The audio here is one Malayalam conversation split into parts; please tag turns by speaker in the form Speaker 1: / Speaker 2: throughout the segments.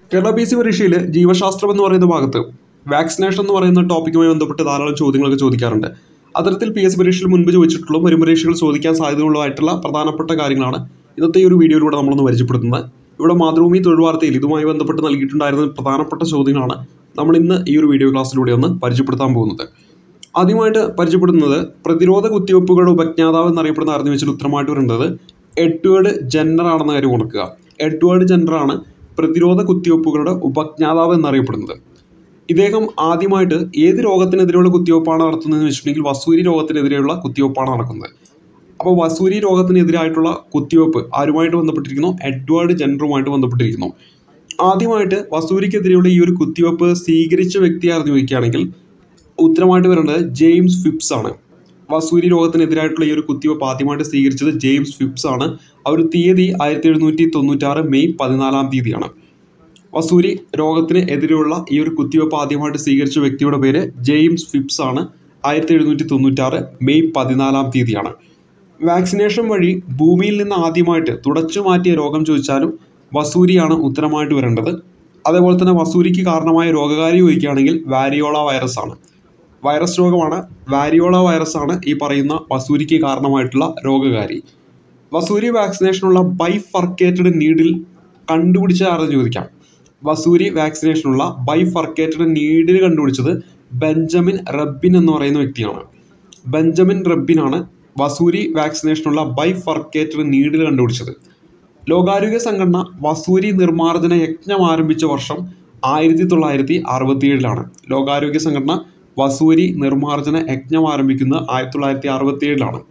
Speaker 1: കേരള പി സി പരീക്ഷയിൽ ജീവശാസ്ത്രം എന്ന് പറയുന്ന ഭാഗത്ത് വാക്സിനേഷൻ എന്ന് പറയുന്ന ടോപ്പിക്കുമായി ബന്ധപ്പെട്ട് ധാരാളം ചോദ്യങ്ങളൊക്കെ ചോദിക്കാറുണ്ട് അത്തരത്തിൽ പി എസ് പരീക്ഷയിൽ മുൻപ് ചോദിച്ചിട്ടുള്ള വരും പരീക്ഷകൾ ചോദിക്കാൻ സാധ്യതയുള്ളതായിട്ടുള്ള പ്രധാനപ്പെട്ട കാര്യങ്ങളാണ് ഇന്നത്തെ ഈ ഒരു വീഡിയോയിലൂടെ നമ്മളൊന്ന് പരിചയപ്പെടുത്തുന്നത് ഇവിടെ മാതൃഭൂമി തൊഴിൽ വാർത്തയിൽ ഇതുമായി ബന്ധപ്പെട്ട് നൽകിയിട്ടുണ്ടായിരുന്ന പ്രധാനപ്പെട്ട ചോദ്യങ്ങളാണ് നമ്മൾ ഇന്ന് ഈ ഒരു വീഡിയോ ക്ലാസ്സിലൂടെ ഒന്ന് പരിചയപ്പെടുത്താൻ പോകുന്നത് ആദ്യമായിട്ട് പരിചയപ്പെടുന്നത് പ്രതിരോധ കുത്തിവയ്പ്പുകളുടെ ഉപജ്ഞാതാവ് എന്നറിയപ്പെടുന്ന അറിഞ്ഞു വെച്ചാൽ ഉത്തരമായിട്ട് വരുന്നത് എഡ്വേർഡ് ജെന്നർ ആണെന്ന കാര്യം ഓർക്കുക എഡ്വേർഡ് ജെന്നർ ആണ് പ്രതിരോധ കുത്തിവയ്പ്പുകളുടെ ഉപജ്ഞാതാവ് എന്നറിയപ്പെടുന്നത് ഇദ്ദേഹം ആദ്യമായിട്ട് ഏത് രോഗത്തിനെതിരെയുള്ള കുത്തിവയ്പ്പാണ് നടത്തുന്നതെന്ന് വെച്ചിട്ടുണ്ടെങ്കിൽ വസൂരി രോഗത്തിനെതിരെയുള്ള കുത്തിവയ്പ്പാണ് നടക്കുന്നത് അപ്പോൾ വസൂരി രോഗത്തിനെതിരായിട്ടുള്ള കുത്തിവയ്പ്പ് ആരുമായിട്ട് ബന്ധപ്പെട്ടിരിക്കുന്നു എഡ്വേർഡ് ജെന്നറുമായിട്ട് ബന്ധപ്പെട്ടിരിക്കുന്നു ആദ്യമായിട്ട് വസൂരിക്കെതിരെയുള്ള ഈ ഒരു കുത്തിവയ്പ്പ് സ്വീകരിച്ച വ്യക്തി ആരെന്ന് ചോദിക്കുകയാണെങ്കിൽ ഉത്തരമായിട്ട് വരേണ്ടത് ജെയിംസ് ഫിപ്സ് ആണ് വസൂരി രോഗത്തിനെതിരായിട്ടുള്ള ഈ ഒരു കുത്തിവയ്പ്പ് ആദ്യമായിട്ട് സ്വീകരിച്ചത് ജെയിംസ് ഫിപ്സ് ആണ് ആ ഒരു തീയതി ആയിരത്തി എഴുന്നൂറ്റി തൊണ്ണൂറ്റാറ് മെയ് പതിനാലാം തീയതിയാണ് വസൂരി രോഗത്തിന് എതിരെയുള്ള ഈ ഒരു കുത്തിവയ്പ്പ് ആദ്യമായിട്ട് സ്വീകരിച്ച വ്യക്തിയുടെ പേര് ജെയിംസ് ഫിപ്സ് ആണ് ആയിരത്തി എഴുന്നൂറ്റി തൊണ്ണൂറ്റാറ് മെയ് പതിനാലാം തീയതിയാണ് വാക്സിനേഷൻ വഴി ഭൂമിയിൽ നിന്ന് ആദ്യമായിട്ട് തുടച്ചു മാറ്റിയ രോഗം ചോദിച്ചാലും വസൂരിയാണ് ഉത്തരമായിട്ട് വരേണ്ടത് അതേപോലെ തന്നെ വസൂരിക്ക് കാരണമായ രോഗകാരി ചോദിക്കുകയാണെങ്കിൽ വാരിയോള വൈറസ് ആണ് വൈറസ് രോഗമാണ് വാരിയോള വൈറസ് ആണ് ഈ പറയുന്ന വസൂരിക്ക് കാരണമായിട്ടുള്ള രോഗകാരി വസൂരി വാക്സിനേഷനുള്ള ബൈഫർക്കേറ്റഡ് നീഡിൽ കണ്ടുപിടിച്ച ആരെന്ന് ചോദിക്കാം വസൂരി വാക്സിനേഷനുള്ള ബൈഫർക്കേറ്റഡ് നീഡിൽ കണ്ടുപിടിച്ചത് ബെഞ്ചമിൻ റബ്ബിൻ എന്ന് പറയുന്ന വ്യക്തിയാണ് ബെഞ്ചമിൻ റബ്ബിനാണ് വസൂരി വാക്സിനേഷനുള്ള ബൈഫർക്കേറ്റഡ് നീഡിൽ കണ്ടുപിടിച്ചത് ലോകാരോഗ്യ സംഘടന വസൂരി നിർമ്മാർജ്ജന യജ്ഞം ആരംഭിച്ച വർഷം ആയിരത്തി തൊള്ളായിരത്തി അറുപത്തി ഏഴിലാണ് ലോകാരോഗ്യ സംഘടന വസൂരി നിർമ്മാർജ്ജന യജ്ഞം ആരംഭിക്കുന്നത് ആയിരത്തി തൊള്ളായിരത്തി അറുപത്തി ഏഴിലാണ്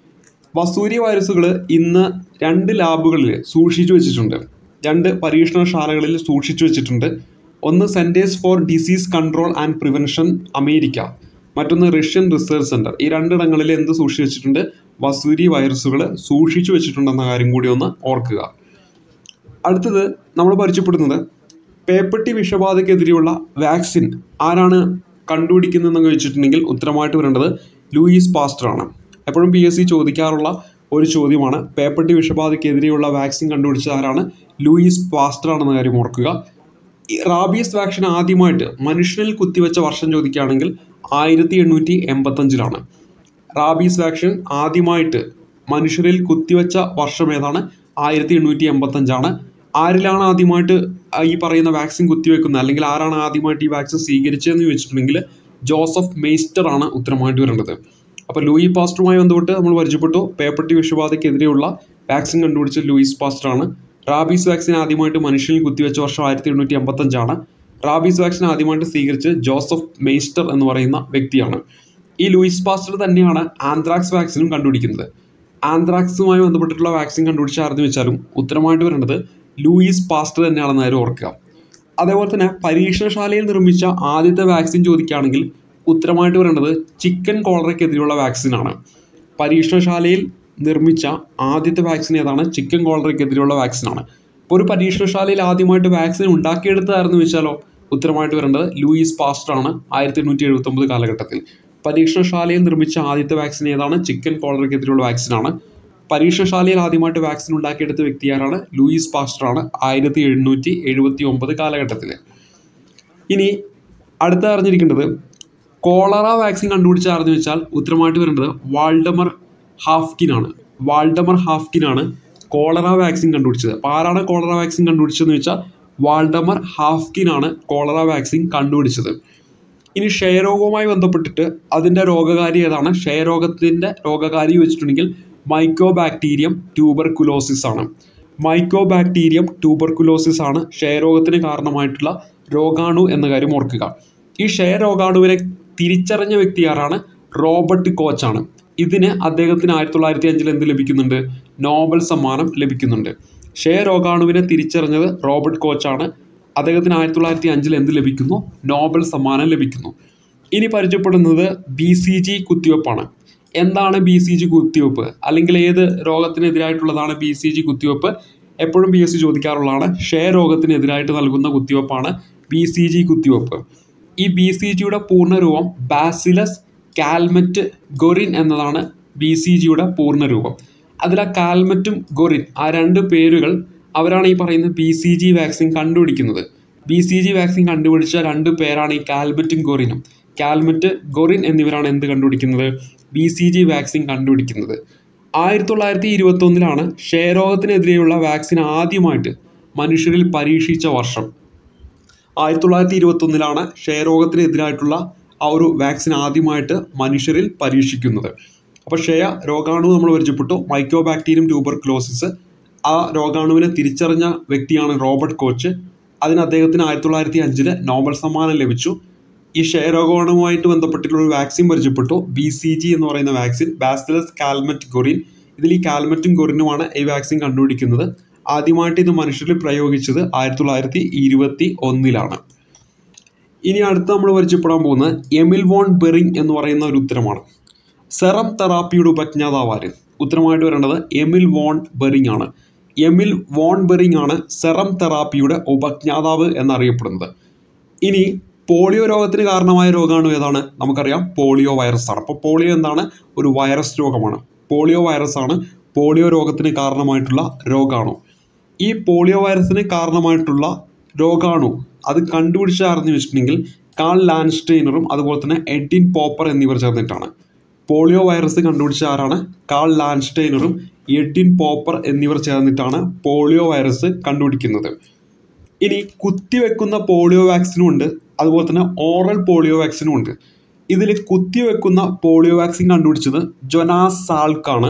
Speaker 1: വസൂരി വൈറസുകൾ ഇന്ന് രണ്ട് ലാബുകളിൽ സൂക്ഷിച്ചു വെച്ചിട്ടുണ്ട് രണ്ട് പരീക്ഷണശാലകളിൽ സൂക്ഷിച്ചു വെച്ചിട്ടുണ്ട് ഒന്ന് centres for disease control and prevention America മറ്റൊന്ന് റഷ്യൻ റിസർച്ച് സെൻറ്റർ ഈ രണ്ടിടങ്ങളിൽ എന്ത് സൂക്ഷിച്ചു വെച്ചിട്ടുണ്ട് വസൂരി വൈറസുകൾ സൂക്ഷിച്ചു വെച്ചിട്ടുണ്ടെന്ന കാര്യം കൂടി ഒന്ന് ഓർക്കുക അടുത്തത് നമ്മൾ പരിചയപ്പെടുന്നത് പേപ്പട്ടി വിഷബാധയ്ക്കെതിരെയുള്ള വാക്സിൻ ആരാണ് കണ്ടുപിടിക്കുന്നതെന്ന് ചോദിച്ചിട്ടുണ്ടെങ്കിൽ ഉത്തരമായിട്ട് വരേണ്ടത് ലൂയിസ് പാസ്റ്റർ ആണ് എപ്പോഴും പി എസ് സി ചോദിക്കാറുള്ള ഒരു ചോദ്യമാണ് പേപ്പട്ടി വിഷബാധയ്ക്കെതിരെയുള്ള വാക്സിൻ കണ്ടുപിടിച്ചത് ആരാണ് ലൂയിസ് പാസ്റ്റർ ആണെന്ന കാര്യം ഓർക്കുക ഈ റാബീസ് വാക്സിൻ ആദ്യമായിട്ട് മനുഷ്യനിൽ കുത്തിവെച്ച വർഷം ചോദിക്കുകയാണെങ്കിൽ ആയിരത്തി എണ്ണൂറ്റി എൺപത്തഞ്ചിലാണ് റാബീസ് വാക്സിൻ ആദ്യമായിട്ട് മനുഷ്യരിൽ കുത്തിവെച്ച വർഷം ഏതാണ് ആയിരത്തി എണ്ണൂറ്റി എൺപത്തഞ്ചാണ് ആരിലാണ് ആദ്യമായിട്ട് ഈ പറയുന്ന വാക്സിൻ കുത്തിവെക്കുന്നത് അല്ലെങ്കിൽ ആരാണ് ആദ്യമായിട്ട് ഈ വാക്സിൻ സ്വീകരിച്ചതെന്ന് ചോദിച്ചിട്ടുണ്ടെങ്കിൽ ജോസഫ് മെയ്സ്റ്റർ ആണ് ഉത്തരമായിട്ട് വരേണ്ടത് അപ്പോൾ ലൂയി പാസ്റ്ററുമായി ബന്ധപ്പെട്ട് നമ്മൾ പരിചയപ്പെട്ടു പേപ്പട്ടി വിഷബാധയ്ക്കെതിരെയുള്ള വാക്സിൻ കണ്ടുപിടിച്ച ലൂയിസ് പാസ്റ്റർ ആണ് റാബീസ് വാക്സിൻ ആദ്യമായിട്ട് മനുഷ്യനിൽ കുത്തിവെച്ച വർഷം ആയിരത്തി എണ്ണൂറ്റി എൺപത്തഞ്ചാണ് റാബീസ് വാക്സിൻ ആദ്യമായിട്ട് സ്വീകരിച്ചത് ജോസഫ് മെയ്സ്റ്റർ എന്ന് പറയുന്ന വ്യക്തിയാണ് ഈ ലൂയിസ് പാസ്റ്റർ തന്നെയാണ് ആന്ത്രാക്സ് വാക്സിനും കണ്ടുപിടിക്കുന്നത് ആന്ത്രാക്സുമായി ബന്ധപ്പെട്ടിട്ടുള്ള വാക്സിൻ കണ്ടുപിടിച്ച ആരെന്ന് വെച്ചാലും ഉത്തരമായിട്ട് വരേണ്ടത് ലൂയിസ് പാസ്റ്റർ തന്നെയാണെന്ന് ആരും ഓർക്കുക അതേപോലെ തന്നെ പരീക്ഷണശാലയിൽ നിർമ്മിച്ച ആദ്യത്തെ വാക്സിൻ ചോദിക്കുകയാണെങ്കിൽ ഉത്തരമായിട്ട് വരേണ്ടത് ചിക്കൻ കോളറയ്ക്കെതിരെയുള്ള വാക്സിനാണ് പരീക്ഷണശാലയിൽ നിർമ്മിച്ച ആദ്യത്തെ വാക്സിൻ ഏതാണ് ചിക്കൻ കോളറയ്ക്കെതിരെയുള്ള വാക്സിനാണ് ഇപ്പോൾ ഒരു പരീക്ഷണശാലയിൽ ആദ്യമായിട്ട് വാക്സിൻ ഉണ്ടാക്കിയെടുത്തതായിരുന്നു വെച്ചാലോ ഉത്തരമായിട്ട് വരേണ്ടത് ലൂയിസ് പാസ്റ്റർ ആണ് ആയിരത്തി എണ്ണൂറ്റി എഴുപത്തൊമ്പത് കാലഘട്ടത്തിൽ പരീക്ഷണശാലയിൽ നിർമ്മിച്ച ആദ്യത്തെ വാക്സിൻ ഏതാണ് ചിക്കൻ കോളറയ്ക്കെതിരെയുള്ള വാക്സിനാണ് പരീക്ഷണശാലയിൽ ആദ്യമായിട്ട് വാക്സിൻ ഉണ്ടാക്കിയെടുത്ത വ്യക്തി ആരാണ് ലൂയിസ് പാസ്റ്റർ ആണ് ആയിരത്തി എഴുന്നൂറ്റി എഴുപത്തി ഒമ്പത് കാലഘട്ടത്തിൽ ഇനി അടുത്ത അറിഞ്ഞിരിക്കേണ്ടത് കോളറ വാക്സിൻ കണ്ടുപിടിച്ച ആരെന്ന് വെച്ചാൽ ഉത്തരമായിട്ട് വരേണ്ടത് വാൾഡമർ ഹാഫ്കിൻ ആണ് വാൾഡമർ ഹാഫ്കിൻ ആണ് കോളറ വാക്സിൻ കണ്ടുപിടിച്ചത് അപ്പോൾ ആരാണ് കോളറ വാക്സിൻ കണ്ടുപിടിച്ചതെന്ന് വെച്ചാൽ വാൾഡമർ ഹാഫ്കിൻ ആണ് കോളറ വാക്സിൻ കണ്ടുപിടിച്ചത് ഇനി ക്ഷയരോഗവുമായി ബന്ധപ്പെട്ടിട്ട് അതിൻ്റെ രോഗകാരി ഏതാണ് ക്ഷയരോഗത്തിൻ്റെ രോഗകാരി വെച്ചിട്ടുണ്ടെങ്കിൽ മൈക്കോ ബാക്ടീരിയം ട്യൂബർകുലോസിസ് ആണ് മൈക്കോ ബാക്ടീരിയം ട്യൂബർകുലോസിസ് ആണ് ക്ഷയരോഗത്തിന് കാരണമായിട്ടുള്ള രോഗാണു എന്ന കാര്യം ഓർക്കുക ഈ ക്ഷയരോഗാണുവിനെ തിരിച്ചറിഞ്ഞ വ്യക്തി ആരാണ് റോബർട്ട് കോച്ചാണ് ഇതിന് അദ്ദേഹത്തിന് ആയിരത്തി തൊള്ളായിരത്തി അഞ്ചിൽ എന്ത് ലഭിക്കുന്നുണ്ട് നോബൽ സമ്മാനം ലഭിക്കുന്നുണ്ട് ക്ഷയരോഗാണുവിനെ തിരിച്ചറിഞ്ഞത് റോബർട്ട് കോച്ചാണ് അദ്ദേഹത്തിന് ആയിരത്തി തൊള്ളായിരത്തി അഞ്ചിൽ എന്ത് ലഭിക്കുന്നു നോബൽ സമ്മാനം ലഭിക്കുന്നു ഇനി പരിചയപ്പെടുന്നത് ബി സി ജി കുത്തിവെപ്പാണ് എന്താണ് ബി സി ജി കുത്തിവെപ്പ് അല്ലെങ്കിൽ ഏത് രോഗത്തിനെതിരായിട്ടുള്ളതാണ് ബി സി ജി കുത്തിവെപ്പ് എപ്പോഴും പി എസ് സി ചോദിക്കാറുള്ളതാണ് ക്ഷയരോഗത്തിനെതിരായിട്ട് നൽകുന്ന കുത്തിവെപ്പാണ് ബി സി ജി കുത്തിവെപ്പ് ഈ ബി സി ജിയുടെ പൂർണ്ണരൂപം ബാസിലസ് കാൽമറ്റ് ഗൊറിൻ എന്നതാണ് ബി സി ജിയുടെ പൂർണ്ണരൂപം അതിൽ ആ കാൽമറ്റും ഗൊറിൻ ആ രണ്ട് പേരുകൾ അവരാണ് ഈ പറയുന്ന ബി സി ജി വാക്സിൻ കണ്ടുപിടിക്കുന്നത് ബി സി ജി വാക്സിൻ കണ്ടുപിടിച്ച രണ്ട് പേരാണ് ഈ കാൽമറ്റും ഗൊറിനും കാൽമറ്റ് ഗൊറിൻ എന്നിവരാണ് എന്ത് കണ്ടുപിടിക്കുന്നത് ബി സി ജി വാക്സിൻ കണ്ടുപിടിക്കുന്നത് ആയിരത്തി തൊള്ളായിരത്തി ഇരുപത്തൊന്നിലാണ് ക്ഷയരോഗത്തിനെതിരെയുള്ള വാക്സിൻ ആദ്യമായിട്ട് മനുഷ്യരിൽ പരീക്ഷിച്ച വർഷം ആയിരത്തി തൊള്ളായിരത്തി ഇരുപത്തൊന്നിലാണ് ക്ഷയരോഗത്തിനെതിരായിട്ടുള്ള ആ ഒരു വാക്സിൻ ആദ്യമായിട്ട് മനുഷ്യരിൽ പരീക്ഷിക്കുന്നത് അപ്പോൾ ക്ഷയ രോഗാണു നമ്മൾ പരിചയപ്പെട്ടു മൈക്രോബാക്ടീരിയം ട്യൂബർക്ലോസിസ് ആ രോഗാണുവിനെ തിരിച്ചറിഞ്ഞ വ്യക്തിയാണ് റോബർട്ട് കോച്ച് അതിന് അദ്ദേഹത്തിന് ആയിരത്തി തൊള്ളായിരത്തി അഞ്ചില് നോബൽ സമ്മാനം ലഭിച്ചു ഈ ക്ഷയരോഗാണുവുമായിട്ട് ബന്ധപ്പെട്ടിട്ടുള്ള ഒരു വാക്സിൻ പരിചയപ്പെട്ടു ബി സി ജി എന്ന് പറയുന്ന വാക്സിൻ ബാസിലസ് കാൽമറ്റ് ഗൊറിൻ ഇതിൽ ഈ കാൽമറ്റും ഗൊറിനുമാണ് ഈ വാക്സിൻ കണ്ടുപിടിക്കുന്നത് ആദ്യമായിട്ട് ഇത് മനുഷ്യരിൽ പ്രയോഗിച്ചത് ആയിരത്തി തൊള്ളായിരത്തി ഇരുപത്തി ഒന്നിലാണ് ഇനി അടുത്ത് നമ്മൾ പരിചയപ്പെടാൻ പോകുന്നത് എമിൽ വോൺ ബെറിങ് എന്ന് പറയുന്ന ഒരു ഉത്തരമാണ് സെറം തെറാപ്പിയുടെ ഉപജ്ഞാതാവാര് ഉത്തരമായിട്ട് വരേണ്ടത് എമിൽ വോൺ ബെറിങ് ആണ് എമിൽ വോൺ ബെറിങ് ആണ് സെറം തെറാപ്പിയുടെ ഉപജ്ഞാതാവ് എന്നറിയപ്പെടുന്നത് ഇനി പോളിയോ രോഗത്തിന് കാരണമായ രോഗമാണ് ഏതാണ് നമുക്കറിയാം പോളിയോ വൈറസ് ആണ് അപ്പോൾ പോളിയോ എന്താണ് ഒരു വൈറസ് രോഗമാണ് പോളിയോ വൈറസ് ആണ് പോളിയോ രോഗത്തിന് കാരണമായിട്ടുള്ള രോഗാണു ഈ പോളിയോ വൈറസിന് കാരണമായിട്ടുള്ള രോഗാണു അത് കണ്ടുപിടിച്ച ആരെന്ന് വെച്ചിട്ടുണ്ടെങ്കിൽ കാൾ ലാൻസ്റ്റൈനറും അതുപോലെ തന്നെ എഡിൻ പോപ്പർ എന്നിവർ ചേർന്നിട്ടാണ് പോളിയോ വൈറസ് കണ്ടുപിടിച്ച ആരാണ് കാൾ ലാൻസ്റ്റൈനറും എഡിൻ പോപ്പർ എന്നിവർ ചേർന്നിട്ടാണ് പോളിയോ വൈറസ് കണ്ടുപിടിക്കുന്നത് ഇനി കുത്തിവെക്കുന്ന പോളിയോ വാക്സിനും ഉണ്ട് അതുപോലെ തന്നെ ഓറൽ പോളിയോ വാക്സിനും ഉണ്ട് ഇതിൽ കുത്തിവെക്കുന്ന പോളിയോ വാക്സിൻ കണ്ടുപിടിച്ചത് ജൊനാസ് സാൾക്കാണ്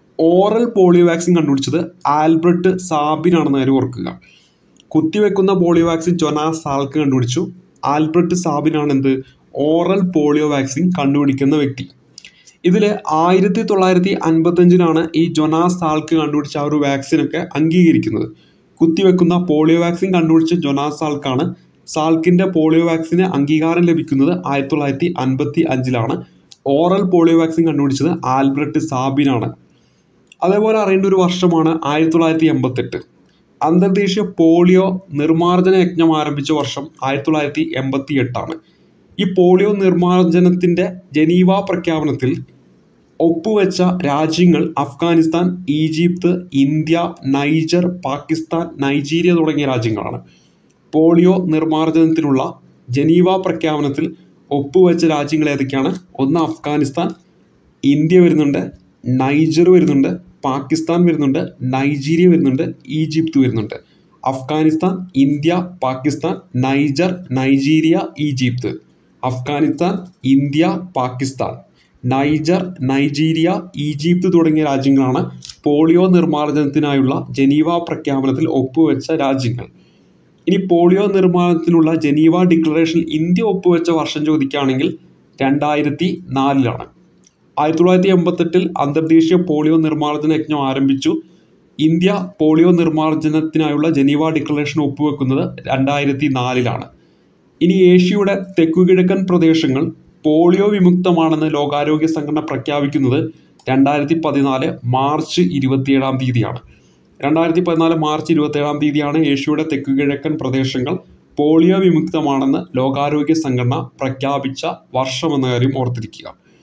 Speaker 1: ഓറൽ പോളിയോ വാക്സിൻ കണ്ടുപിടിച്ചത് ആൽബർട്ട് സാബിനാണെന്ന് കാര്യം ഓർക്കുക കുത്തിവെക്കുന്ന പോളിയോ വാക്സിൻ ജൊനാസ് സാൾക്ക് കണ്ടുപിടിച്ചു ആൽബർട്ട് സാബിനാണ് എന്ത് ഓറൽ പോളിയോ വാക്സിൻ കണ്ടുപിടിക്കുന്ന വ്യക്തി ഇതിൽ ആയിരത്തി തൊള്ളായിരത്തി അൻപത്തഞ്ചിലാണ് ഈ ജൊനാസ് സാൾക്ക് കണ്ടുപിടിച്ച ആ ഒരു വാക്സിനൊക്കെ അംഗീകരിക്കുന്നത് കുത്തിവെക്കുന്ന പോളിയോ വാക്സിൻ കണ്ടുപിടിച്ച ജൊനാസ് സാൾക്കാണ് സാൾക്കിൻ്റെ പോളിയോ വാക്സിന് അംഗീകാരം ലഭിക്കുന്നത് ആയിരത്തി തൊള്ളായിരത്തി അൻപത്തി അഞ്ചിലാണ് ഓറൽ പോളിയോ വാക്സിൻ കണ്ടുപിടിച്ചത് ആൽബർട്ട് സാബിനാണ് അതേപോലെ അറിയേണ്ട ഒരു വർഷമാണ് ആയിരത്തി തൊള്ളായിരത്തി എൺപത്തെട്ട് അന്തർദേശീയ പോളിയോ നിർമ്മാർജ്ജന യജ്ഞം ആരംഭിച്ച വർഷം ആയിരത്തി തൊള്ളായിരത്തി എൺപത്തി എട്ടാണ് ഈ പോളിയോ നിർമ്മാർജ്ജനത്തിൻ്റെ ജനീവ പ്രഖ്യാപനത്തിൽ ഒപ്പുവെച്ച രാജ്യങ്ങൾ Afghanistan Egypt India Niger Pakistan Nigeria തുടങ്ങിയ രാജ്യങ്ങളാണ് പോളിയോ നിർമ്മാർജ്ജനത്തിനുള്ള ജനീവ പ്രഖ്യാപനത്തിൽ ഒപ്പുവെച്ച രാജ്യങ്ങൾ ഏതൊക്കെയാണ് ഒന്ന് അഫ്ഗാനിസ്ഥാൻ ഇന്ത്യ വരുന്നുണ്ട് നൈജർ വരുന്നുണ്ട് പാകിസ്ഥാൻ വരുന്നുണ്ട് നൈജീരിയ വരുന്നുണ്ട് ഈജിപ്ത് വരുന്നുണ്ട് Afghanistan India Pakistan Niger Nigeria Egypt Afghanistan India Pakistan Niger Nigeria Egypt തുടങ്ങിയ രാജ്യങ്ങളാണ് പോളിയോ നിർമ്മാർജ്ജനത്തിനായുള്ള ജനീവ പ്രഖ്യാപനത്തിൽ ഒപ്പുവെച്ച രാജ്യങ്ങൾ ഇനി പോളിയോ നിർമ്മാർജ്ജനത്തിനുള്ള ജനീവ ഡിക്ലറേഷൻ ഇന്ത്യ ഒപ്പുവെച്ച വർഷം ചോദിക്കുകയാണെങ്കിൽ രണ്ടായിരത്തി നാലിലാണ് ആയിരത്തി തൊള്ളായിരത്തി എൺപത്തെട്ടിൽ അന്തർദേശീയ പോളിയോ നിർമ്മാർജ്ജന യജ്ഞം ആരംഭിച്ചു ഇന്ത്യ പോളിയോ നിർമ്മാർജ്ജനത്തിനായുള്ള ജനീവ ഡിക്ലറേഷൻ ഒപ്പുവെക്കുന്നത് രണ്ടായിരത്തി നാലിലാണ് ഇനി ഏഷ്യയുടെ തെക്കുകിഴക്കൻ പ്രദേശങ്ങൾ പോളിയോ വിമുക്തമാണെന്ന് ലോകാരോഗ്യ സംഘടന പ്രഖ്യാപിക്കുന്നത് രണ്ടായിരത്തി പതിനാല് മാർച്ച് ഇരുപത്തിയേഴാം തീയതിയാണ് രണ്ടായിരത്തി പതിനാല് മാർച്ച് ഇരുപത്തേഴാം തീയതിയാണ് ഏഷ്യയുടെ തെക്കുകിഴക്കൻ പ്രദേശങ്ങൾ പോളിയോ വിമുക്തമാണെന്ന് ലോകാരോഗ്യ സംഘടന പ്രഖ്യാപിച്ച വർഷമെന്ന കാര്യം ഓർത്തിരിക്കുക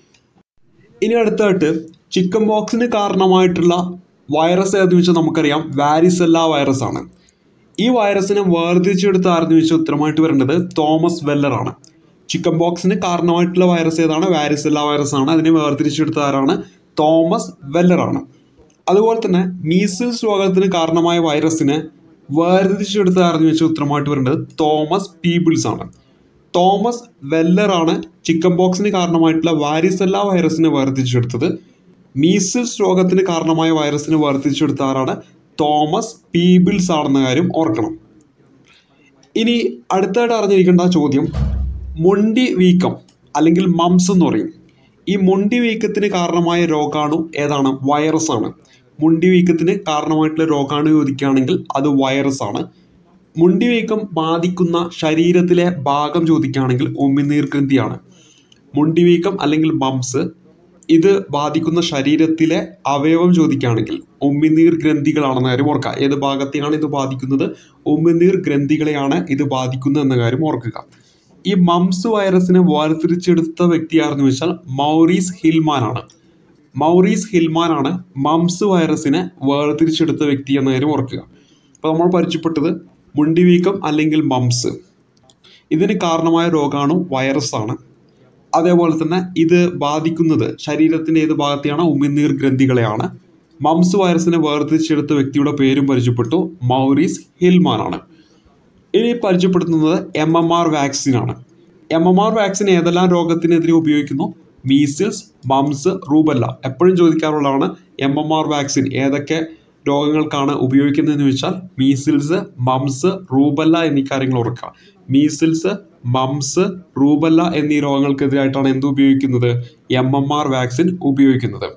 Speaker 1: ഇനി അടുത്തായിട്ട് ചിക്കൻ ബോക്സിന് കാരണമായിട്ടുള്ള വൈറസ് ഏതെന്ന് വെച്ചാൽ നമുക്കറിയാം വാരിസെല്ല വൈറസ് ആണ് ഈ വൈറസിനെ വേർതിരിച്ചെടുത്ത് ആരെന്ന് ചോദിച്ചാൽ ഉത്തരമായിട്ട് വരേണ്ടത് തോമസ് വെല്ലർ ആണ് ചിക്കൻ ബോക്സിന് കാരണമായിട്ടുള്ള വൈറസ് ഏതാണ് വാരിസെല്ല വൈറസ് ആണ് അതിനെ വേർതിരിച്ചെടുത്ത ആരാണ് തോമസ് വെല്ലർ ആണ് അതുപോലെ തന്നെ മീസിൽസ് രോഗത്തിന് കാരണമായ വൈറസിനെ വേർതിരിച്ചെടുത്ത ആരെന്ന് ചോദിച്ചാൽ ഉത്തരമായിട്ട് വരേണ്ടത് തോമസ് പീബിൾസ് ആണ് തോമസ് വെല്ലറാണ് ചിക്കൻ ബോക്സിന് കാരണമായിട്ടുള്ള വാരിസെല്ല വൈറസിനെ വേർതിരിച്ചെടുത്തത് മീസിൽസ് രോഗത്തിന് കാരണമായ വൈറസിനെ വേർതിരിച്ചെടുത്ത ആരാണ് തോമസ് പീബിൾസ് ആണെന്ന കാര്യം ഓർക്കണം ഇനി അടുത്തായിട്ട് അറിഞ്ഞിരിക്കേണ്ട ചോദ്യം മുണ്ടി വീക്കം അല്ലെങ്കിൽ മംസ് എന്ന് പറയും ഈ മുണ്ടി വീക്കത്തിന് കാരണമായ രോഗാണു ഏതാണ് വൈറസ് ആണ് മുണ്ടി വീക്കത്തിന് കാരണമായിട്ടുള്ള രോഗാണു ചോദിക്കുകയാണെങ്കിൽ അത് വൈറസ് ആണ് മുണ്ടി വീക്കം ബാധിക്കുന്ന ശരീരത്തിലെ ഭാഗം ചോദിക്കുകയാണെങ്കിൽ ഉമിനീർ ഗ്രന്ഥിയാണ് മുണ്ടി വീക്കം അല്ലെങ്കിൽ മംസ് ഇത് ബാധിക്കുന്ന ശരീരത്തിലെ അവയവം ചോദിക്കുകയാണെങ്കിൽ ഉമിനീർ ഗ്രന്ഥികളാണെന്ന കാര്യം ഓർക്കുക ഏത് ഭാഗത്തെയാണ് ഇത് ബാധിക്കുന്നത് ഉമിനീർ ഗ്രന്ഥികളെയാണ് ഇത് ബാധിക്കുന്നത് എന്ന കാര്യം ഓർക്കുക ഈ മംസ് വൈറസിനെ വേർതിരിച്ചെടുത്ത വ്യക്തി ആരെന്ന് വെച്ചാൽ മൗറീസ് ഹിൽമാൻ ആണ് മൗറീസ് ഹിൽമാൻ ആണ് മംസ് വൈറസിനെ വേർതിരിച്ചെടുത്ത വ്യക്തി എന്ന കാര്യം ഓർക്കുക അപ്പോൾ നമ്മൾ പരിചയപ്പെട്ടത് മുണ്ടിവീക്കം അല്ലെങ്കിൽ മംസ് ഇതിന് കാരണമായ രോഗാണു വൈറസ് ആണ് അതേപോലെ തന്നെ ഇത് ബാധിക്കുന്നത് ശരീരത്തിൻ്റെ ഏത് ഭാഗത്തെയാണ് ഉമിനീർ ഗ്രന്ഥികളെയാണ് മംസ് വൈറസിനെ വേർതിരിച്ചെടുത്ത വ്യക്തിയുടെ പേരും പരിചയപ്പെട്ടു മൗറീസ് ഹിൽമാൻ ആണ് ഇനി പരിചയപ്പെടുത്തുന്നത് എം എം ആർ വാക്സിൻ ആണ് എം എം ആർ വാക്സിൻ ഏതെല്ലാം രോഗത്തിനെതിരെ ഉപയോഗിക്കുന്നു മീസിൽസ് മംസ് റൂബല്ല എപ്പോഴും ചോദിക്കാറുള്ളതാണ് എം എം ആർ വാക്സിൻ ഏതൊക്കെ രോഗങ്ങൾക്കാണ് ഉപയോഗിക്കുന്നതെന്ന് ചോദിച്ചാൽ മീസിൽസ് മംസ് റൂബല്ല എന്നീ കാര്യങ്ങൾ ഓർക്കുക മീസിൽസ് മംസ് റൂബല്ല എന്നീ രോഗങ്ങൾക്കെതിരായിട്ടാണ് എന്ത് ഉപയോഗിക്കുന്നത് എം എം ആർ വാക്സിൻ ഉപയോഗിക്കുന്നത്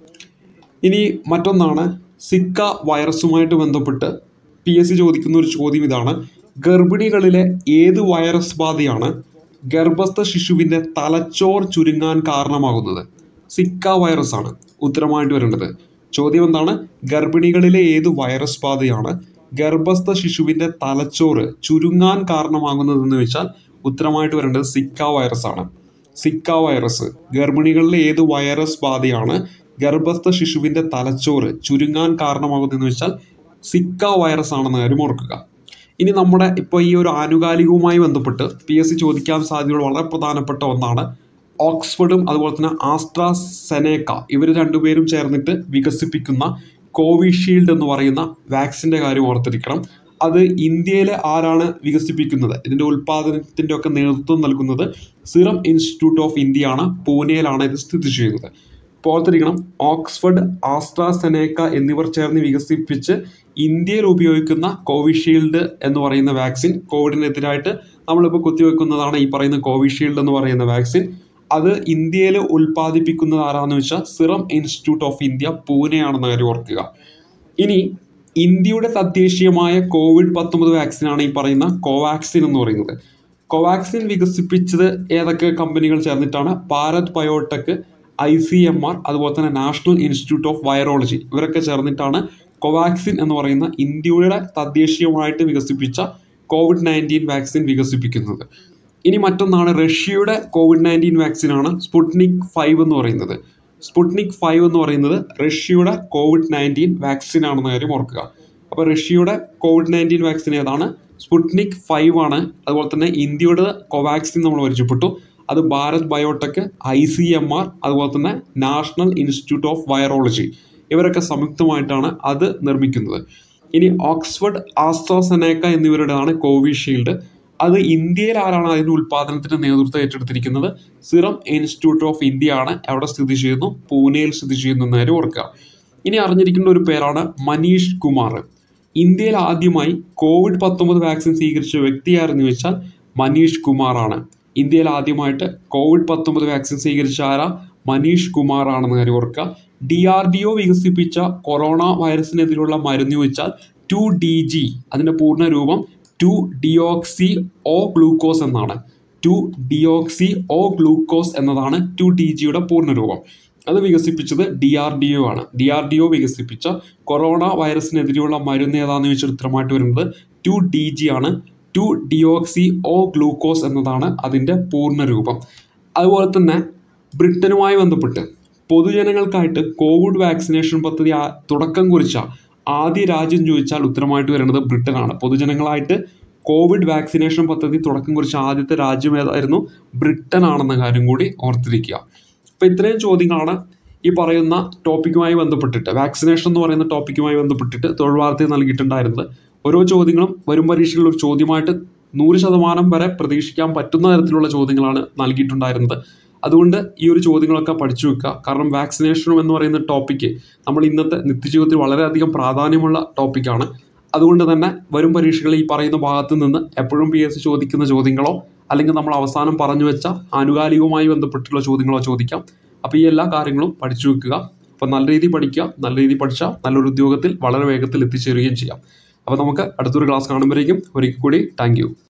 Speaker 1: ഇനി മറ്റൊന്നാണ് സിക്ക വൈറസുമായിട്ട് ബന്ധപ്പെട്ട് പി എസ് സി ചോദിക്കുന്ന ഒരു ചോദ്യം ഇതാണ് ഗർഭിണികളിലെ ഏത് വൈറസ് ബാധയാണ് ഗർഭസ്ഥ ശിശുവിൻ്റെ തലച്ചോർ ചുരുങ്ങാൻ കാരണമാകുന്നത് സിക്ക വൈറസ് ആണ് ഉത്തരമായിട്ട് വരേണ്ടത് ചോദ്യം എന്താണ് ഗർഭിണികളിലെ ഏത് വൈറസ് ബാധയാണ് ഗർഭസ്ഥ ശിശുവിൻ്റെ തലച്ചോറ് ചുരുങ്ങാൻ കാരണമാകുന്നതെന്ന് വെച്ചാൽ ഉത്തരമായിട്ട് വരേണ്ടത് സിക്ക വൈറസ് ആണ് സിക്ക വൈറസ് ഗർഭിണികളിലെ ഏത് വൈറസ് ബാധയാണ് ഗർഭസ്ഥ ശിശുവിൻ്റെ തലച്ചോറ് ചുരുങ്ങാൻ കാരണമാകുന്നതെന്ന് വെച്ചാൽ സിക്ക വൈറസ് ആണെന്ന് കാര്യം ഓർക്കുക ഇനി നമ്മുടെ ഇപ്പോൾ ഈ ഒരു ആനുകാലികവുമായി ബന്ധപ്പെട്ട് പി എസ് സി ചോദിക്കാൻ സാധ്യതയുള്ള വളരെ പ്രധാനപ്പെട്ട ഒന്നാണ് ഓക്സ്ഫോർഡും അതുപോലെ തന്നെ ആസ്ട്രാസെനേക്ക ഇവർ രണ്ടുപേരും ചേർന്നിട്ട് വികസിപ്പിക്കുന്ന കോവിഷീൽഡ് എന്ന് പറയുന്ന വാക്സിൻ്റെ കാര്യം ഓർത്തിരിക്കണം അത് ഇന്ത്യയിലെ ആരാണ് വികസിപ്പിക്കുന്നത് ഇതിൻ്റെ ഉൽപ്പാദനത്തിൻ്റെ ഒക്കെ നേതൃത്വം നൽകുന്നത് സിറം ഇൻസ്റ്റിറ്റ്യൂട്ട് ഓഫ് ഇന്ത്യ ആണ് പൂനെയിലാണ് ഇത് സ്ഥിതി ചെയ്യുന്നത് ഇപ്പോൾ ഓർത്തിരിക്കണം ഓക്സ്ഫോർഡ് ആസ്ട്രാസെനേക്ക എന്നിവർ ചേർന്ന് വികസിപ്പിച്ച് ഇന്ത്യയിൽ ഉപയോഗിക്കുന്ന കോവിഷീൽഡ് എന്ന് പറയുന്ന വാക്സിൻ കോവിഡിനെതിരായിട്ട് നമ്മളിപ്പോൾ കുത്തിവെക്കുന്നതാണ് ഈ പറയുന്ന കോവിഷീൽഡ് എന്ന് പറയുന്ന വാക്സിൻ അത് ഇന്ത്യയിൽ ഉൽപ്പാദിപ്പിക്കുന്നത് ആരാന്ന് വെച്ചാൽ സിറം ഇൻസ്റ്റിറ്റ്യൂട്ട് ഓഫ് ഇന്ത്യ പൂനെയാണെന്ന കാര്യം ഓർക്കുക ഇനി ഇന്ത്യയുടെ തദ്ദേശീയമായ കോവിഡ് പത്തൊമ്പത് വാക്സിനാണ് ഈ പറയുന്ന കോവാക്സിൻ എന്ന് പറയുന്നത് കോവാക്സിൻ വികസിപ്പിച്ചത് ഏതൊക്കെ കമ്പനികൾ ചേർന്നിട്ടാണ് Bharat Biotech I C M R അതുപോലെ തന്നെ നാഷണൽ ഇൻസ്റ്റിറ്റ്യൂട്ട് ഓഫ് വൈറോളജി ഇവരൊക്കെ ചേർന്നിട്ടാണ് കോവാക്സിൻ എന്ന് പറയുന്ന ഇന്ത്യയുടെ തദ്ദേശീയമായിട്ട് വികസിപ്പിച്ച കോവിഡ് നയൻറ്റീൻ വാക്സിൻ വികസിപ്പിക്കുന്നത് ഇനി മറ്റൊന്നാണ് റഷ്യയുടെ കോവിഡ് നയൻറ്റീൻ വാക്സിനാണ് സ്പുട്നിക് ഫൈവ് എന്ന് പറയുന്നത് സ്പുട്നിക് ഫൈവ് എന്ന് പറയുന്നത് റഷ്യയുടെ കോവിഡ് നയൻറ്റീൻ വാക്സിൻ ആണെന്ന കാര്യം ഓർക്കുക അപ്പോൾ റഷ്യയുടെ കോവിഡ് നയൻറ്റീൻ വാക്സിൻ ഏതാണ് സ്പുട്നിക് ഫൈവ് ആണ് അതുപോലെ തന്നെ ഇന്ത്യയുടെ കോവാക്സിൻ നമ്മൾ പരിചയപ്പെട്ടു അത് Bharat Biotech I C M R അതുപോലെ തന്നെ നാഷണൽ ഇൻസ്റ്റിറ്റ്യൂട്ട് ഓഫ് വൈറോളജി ഇവരൊക്കെ സംയുക്തമായിട്ടാണ് അത് നിർമ്മിക്കുന്നത് ഇനി ഓക്സ്ഫോർഡ് ആസ്ട്രാസെനേക്ക എന്നിവരുടേതാണ് കോവിഷീൽഡ് അത് ഇന്ത്യയിൽ ആരാണ് അതിൻ്റെ ഉൽപ്പാദനത്തിന് നേതൃത്വം ഏറ്റെടുത്തിരിക്കുന്നത് സിറം ഇൻസ്റ്റിറ്റ്യൂട്ട് ഓഫ് ഇന്ത്യ ആണ് എവിടെ സ്ഥിതി ചെയ്യുന്നു പൂനെയിൽ സ്ഥിതി ചെയ്യുന്നു എന്ന് കാര്യം ഓർക്കുക ഇനി അറിഞ്ഞിരിക്കേണ്ട ഒരു പേരാണ് മനീഷ് കുമാർ ഇന്ത്യയിൽ ആദ്യമായി കോവിഡ് പത്തൊമ്പത് വാക്സിൻ സ്വീകരിച്ച വ്യക്തിയാരെന്ന് വെച്ചാൽ മനീഷ് കുമാർ ആണ് ഇന്ത്യയിൽ ആദ്യമായിട്ട് കോവിഡ് പത്തൊമ്പത് വാക്സിൻ സ്വീകരിച്ച ആരാ മനീഷ് കുമാർ ആണെന്ന് കാര്യം ഓർക്കുക ഡി ആർ ഡി ഒ വികസിപ്പിച്ച കൊറോണ വൈറസിനെതിരെയുള്ള മരുന്ന് വെച്ചാൽ ടു ഡി ജി അതിൻ്റെ പൂർണ്ണ രൂപം ടു ഡിയോക്സി ഓ ഗ്ലൂക്കോസ് എന്നാണ് ടു ഡിയോക്സി ഓ ഗ്ലൂക്കോസ് എന്നതാണ് ടു ഡി ജിയുടെ പൂർണ്ണ രൂപം അത് വികസിപ്പിച്ചത് ഡി ആർ ഡി ഒ ആണ് ഡി ആർ ഡി ഒ വികസിപ്പിച്ച കൊറോണ വൈറസിനെതിരെയുള്ള മരുന്ന് ഏതാണെന്ന് ചോദിച്ചാൽ ഉത്തരമായിട്ട് വരുന്നത് ടു ഡി ജി ആണ് ടു ഡിയോക്സി ഓ ഗ്ലൂക്കോസ് എന്നതാണ് അതിൻ്റെ പൂർണ്ണ രൂപം അതുപോലെ തന്നെ ബ്രിട്ടനുമായി ബന്ധപ്പെട്ട് പൊതുജനങ്ങൾക്കായിട്ട് കോവിഡ് വാക്സിനേഷൻ പദ്ധതി ആ- തുടക്കം കുറിച്ച ആദ്യ രാജ്യം ചോദിച്ചാൽ ഉത്തരമായിട്ട് വരുന്നത് ബ്രിട്ടനാണ് പൊതുജനങ്ങളായിട്ട് കോവിഡ് വാക്സിനേഷൻ പദ്ധതി തുടക്കം കുറിച്ച ആദ്യത്തെ രാജ്യം ഏതായിരുന്നു ബ്രിട്ടൻ ആണെന്ന കാര്യം കൂടി ഓർത്തിരിക്കുക അപ്പോൾ ഇത്രയും ചോദ്യങ്ങളാണ് ഈ പറയുന്ന ടോപ്പിക്കുമായി ബന്ധപ്പെട്ടിട്ട് വാക്സിനേഷൻ എന്ന് പറയുന്ന ടോപ്പിക്കുമായി ബന്ധപ്പെട്ടിട്ട് തൊഴിൽ വാർത്തയിൽ നൽകിയിട്ടുണ്ടായിരുന്നത് ഓരോ ചോദ്യങ്ങളും വരും പരീക്ഷകളിൽ ഒരു ചോദ്യമായിട്ട് നൂറ് ശതമാനം വരെ പ്രതീക്ഷിക്കാൻ പറ്റുന്ന തരത്തിലുള്ള ചോദ്യങ്ങളാണ് നൽകിയിട്ടുണ്ടായിരുന്നത് അതുകൊണ്ട് ഈ ഒരു ചോദ്യങ്ങളൊക്കെ പഠിച്ചു വെക്കുക കാരണം വാക്സിനേഷനും എന്ന് പറയുന്ന ടോപ്പിക്ക് നമ്മൾ ഇന്നത്തെ നിത്യജീവിതത്തിൽ വളരെയധികം പ്രാധാന്യമുള്ള ടോപ്പിക്കാണ് അതുകൊണ്ട് തന്നെ വരും പരീക്ഷകളിൽ ഈ പറയുന്ന ഭാഗത്ത് നിന്ന് എപ്പോഴും പി എസ് സി ചോദിക്കുന്ന ചോദ്യങ്ങളോ അല്ലെങ്കിൽ നമ്മൾ അവസാനം പറഞ്ഞു വെച്ച ആനുകാലികവുമായി ബന്ധപ്പെട്ടുള്ള ചോദ്യങ്ങളോ ചോദിക്കാം അപ്പോൾ ഈ എല്ലാ കാര്യങ്ങളും പഠിച്ചു വെക്കുക അപ്പോൾ നല്ല രീതിയിൽ പഠിക്കുക നല്ല രീതിയിൽ പഠിച്ചാൽ നല്ലൊരു ഉദ്യോഗത്തിൽ വളരെ വേഗത്തിൽ എത്തിച്ചേരുകയും ചെയ്യാം അപ്പോൾ നമുക്ക് അടുത്തൊരു ക്ലാസ് കാണുമ്പോഴേക്കും ഒരിക്കൽ കൂടി താങ്ക്